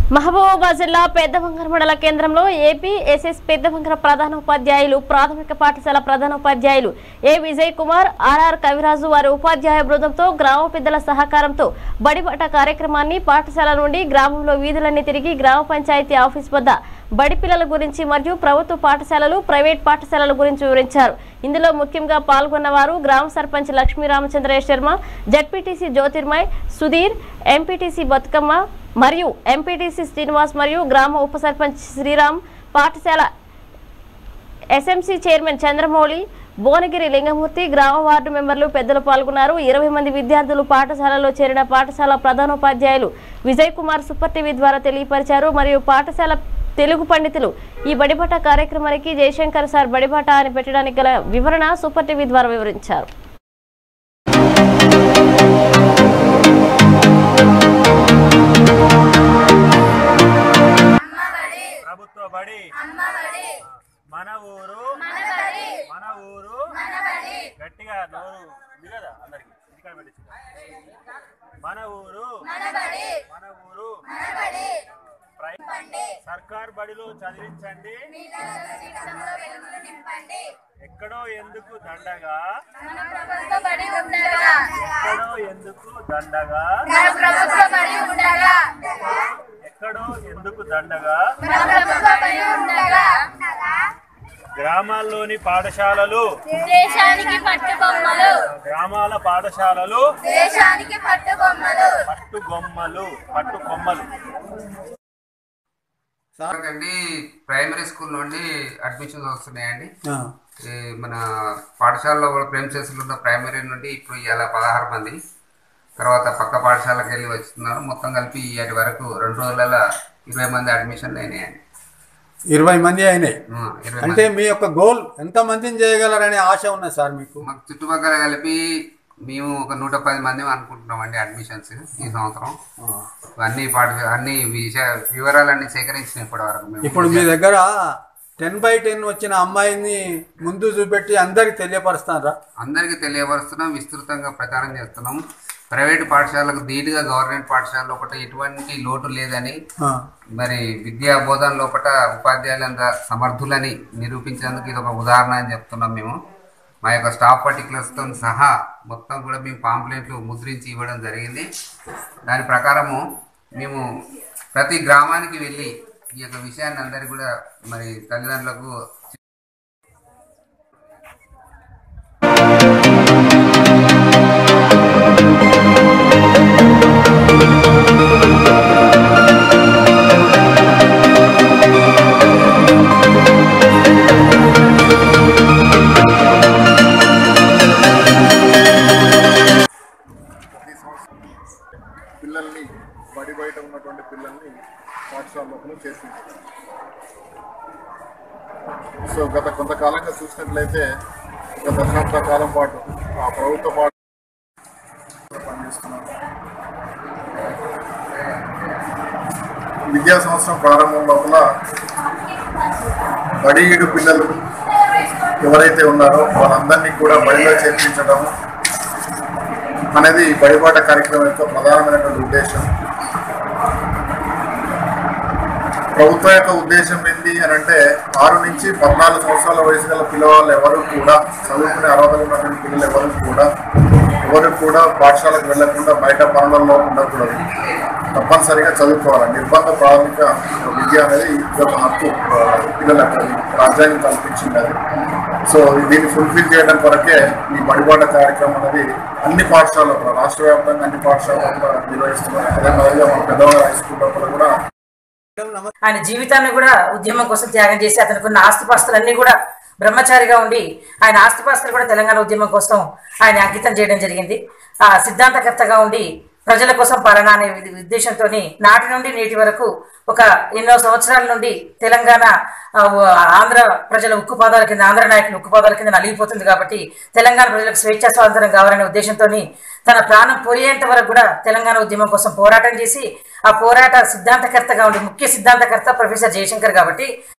మహబూబాబాద్ జిల్లా పెద్దవంకర మండల కేంద్రంలో ఏపీ ఎస్ఎస్ పెద్దవంకర ప్రధాన ఉపాధ్యాయులు ప్రాథమిక పాఠశాల ప్రధాన ఉపాధ్యాయులు ఏ విజయ్ కుమార్ ఆర్ఆర్ కవిరాజు వారి ఉపాధ్యాయ బృందంతో గ్రామ పెద్దల సహకారంతో బడిబాట కార్యక్రమాన్ని పాఠశాల నుండి గ్రామంలో వీధులన్నీ తిరిగి గ్రామ పంచాయతీ ఆఫీస్ వద్ద బడి పిల్లల గురించి మరియు ప్రభుత్వ పాఠశాలలు ప్రైవేట్ పాఠశాలల గురించి వివరించారు ఇందులో ముఖ్యంగా పాల్గొన్న వారు గ్రామ సర్పంచ్ లక్ష్మీ రామచంద్రయ్య శర్మ జడ్పీటీసీ జ్యోతిర్మయ్ సుధీర్ ఎంపీటీసీ బతుకమ్మ మరియు ఎంపీటీసీ శ్రీనివాస్ మరియు గ్రామ ఉప సర్పంచ్ శ్రీరామ్ పాఠశాల ఎస్ఎంసీ చైర్మన్ చంద్రమౌళి భువనగిరి లింగమూర్తి గ్రామ వార్డు మెంబర్లు పెద్దలు పాల్గొన్నారు ఇరవై మంది విద్యార్థులు పాఠశాలలో చేరిన పాఠశాల ప్రధానోపాధ్యాయులు విజయ్ కుమార్ సూపర్ టీవీ ద్వారా తెలియపరిచారు మరియు పాఠశాల తెలుగు పండితులు ఈ బడిబాట కార్యక్రమానికి జయశంకర్ సార్ బడిబాట అని పెట్టడానికి గల వివరణ సూపర్ టీవీ ద్వారా వివరించారు ప్రభుత్వ బడి మన ఊరు మన ఊరు గట్టిగా నోరు ఉంది కదా అందరికి ఇక్కడ పెట్టించు మన ఊరు మన ఊరు ప్రై- సర్కార్ బడిలో చదివించండి ఎక్కడో ఎందుకు దండగా ఎక్కడో ఎందుకు దండగా ఎక్కడో ఎందుకు దండగా గ్రామాల్లోని పాఠశాలలు దేశానికి పట్టుబొమ్మలు గ్రామాల పాఠశాలలు దేశానికి పట్టుబొమ్మలు పట్టు గొమ్మలు పట్టు కొమ్మలు అండి ప్రైమరీ స్కూల్ నుండి అడ్మిషన్స్ వస్తున్నాయండి ఈ మన పాఠశాలలో కూడా ప్రేమసేసులు ఉన్న ప్రైమరీ నుండి ఇప్పుడు ఇలా పదహారు మంది తర్వాత పక్క పాఠశాలకు వెళ్ళి వస్తున్నారు మొత్తం కలిపి ఇవాటి వరకు రెండు రోజులలో ఇరవై మంది అడ్మిషన్లు అయినాయండి ఇరవై మంది అయినాయి ఆ, ఇరవై అంటే మంది మీ యొక్క గోల్ ఎంత మందిని చేయగలరనే ఆశ ఉన్నది సార్ మీకు మాకు చుట్టుపక్కల కలిపి మేము ఒక నూట పది మంది అనుకుంటున్నామండి అడ్మిషన్స్ ఈ సంవత్సరం అన్ని పాఠశాల అన్ని విషయ వివరాలన్నీ సేకరించిన ఇప్పటి వరకు మేము ఇప్పుడు మీ దగ్గర టెన్ బై టెన్ వచ్చిన అమ్మాయిని ముందు చూపెట్టి అందరికి తెలియపరుస్తారా అందరికీ తెలియపరుస్తున్నాం విస్తృతంగా ప్రచారం చేస్తున్నాం ప్రైవేట్ పాఠశాలకు ధీటుగా గవర్నమెంట్ పాఠశాల లోపల ఎటువంటి లోటు లేదని మరి విద్యా బోధన లోపల ఉపాధ్యాయులంతా సమర్థులని నిరూపించేందుకు ఇది ఒక ఉదాహరణ అని చెప్తున్నాం మేము మా యొక్క స్టాఫ్ పర్టికులర్స్తో సహా మొత్తం కూడా మేము పాంప్లెట్లు ముద్రించి ఇవ్వడం జరిగింది దాని ప్రకారము మేము ప్రతి గ్రామానికి వెళ్ళి ఈ యొక్క విషయాన్ని అందరికీ కూడా మరి తల్లిదండ్రులకు పిల్లల్ని బడి బయట ఉన్నటువంటి పిల్లల్ని పాఠశాల లోపల చేర్పించారు సో గత కొంతకాలంగా చూసినట్లయితే ఒక దశాబ్ద కాలం పాటు ఆ ప్రభుత్వ పాఠ పనిచేస్తున్నారు విద్యా సంవత్సరం ప్రారంభం లోపల బడిగీడు పిల్లలు ఎవరైతే ఉన్నారో వాళ్ళందరినీ కూడా బడిలో చేర్పించడం అనేది బడిబాట కార్యక్రమం యొక్క ప్రధానమైనటువంటి ఉద్దేశం ప్రభుత్వం యొక్క ఉద్దేశం ఏంటి అని అంటే ఆరు నుంచి పద్నాలుగు సంవత్సరాల వయసు గల పిల్లవాళ్ళు ఎవరు కూడా చదువుకునే అర్హతలు ఉన్నటువంటి పిల్లలు ఎవరు కూడా ఎవరు కూడా పాఠశాలకు వెళ్లకుండా బయట పనులలో ఉండకూడదు తప్పనిసరిగా చదువుకోవాలి నిర్బంధ ప్రాథమిక విద్య అనేది ఈ యొక్క హక్కు ఆ, పిల్లలకు రాజ్యాంగం కల్పించింది అది సో దీన్ని ఫుల్ఫిల్ చేయడం కొరకే ఈ బడిబాట కార్యక్రమం అనేది అన్ని పాఠశాలలో రాష్ట్ర వ్యాప్తంగా అన్ని పాఠశాలలో నిర్వహిస్తున్నారు అదే మాదిరిగా మన పెద్దవాళ్ళ హై స్కూల్ లోపల కూడా ఆయన జీవితాన్ని కూడా ఉద్యమం కోసం త్యాగం చేసి అతనికి ఉన్న ఆస్తిపాస్తులన్నీ కూడా బ్రహ్మచారిగా ఉండి ఆయన ఆస్తిపాస్తులు కూడా తెలంగాణ ఉద్యమం కోసం ఆయన అంకితం చేయడం జరిగింది ఆ సిద్ధాంతకర్తగా ఉండి ప్రజల కోసం పాలన అనే ఉద్దేశంతో నాటి నుండి నేటి వరకు ఒక ఎన్నో సంవత్సరాల నుండి తెలంగాణ ఆ, ఆంధ్ర ప్రజల ఉక్కుపాదాల కింద ఆంధ్ర నాయకులు ఉక్కుపాదాల కింద నలిగిపోతుంది కాబట్టి తెలంగాణ ప్రజలకు స్వేచ్ఛా స్వాతంత్రం కావాలనే ఉద్దేశంతో తన ప్రాణం పోయేంత వరకు కూడా తెలంగాణ ఉద్యమం కోసం పోరాటం చేసి ఆ పోరాట సిద్ధాంతకర్తగా ఉండి ముఖ్య సిద్ధాంతకర్త ప్రొఫెసర్ జయశంకర్ కాబట్టి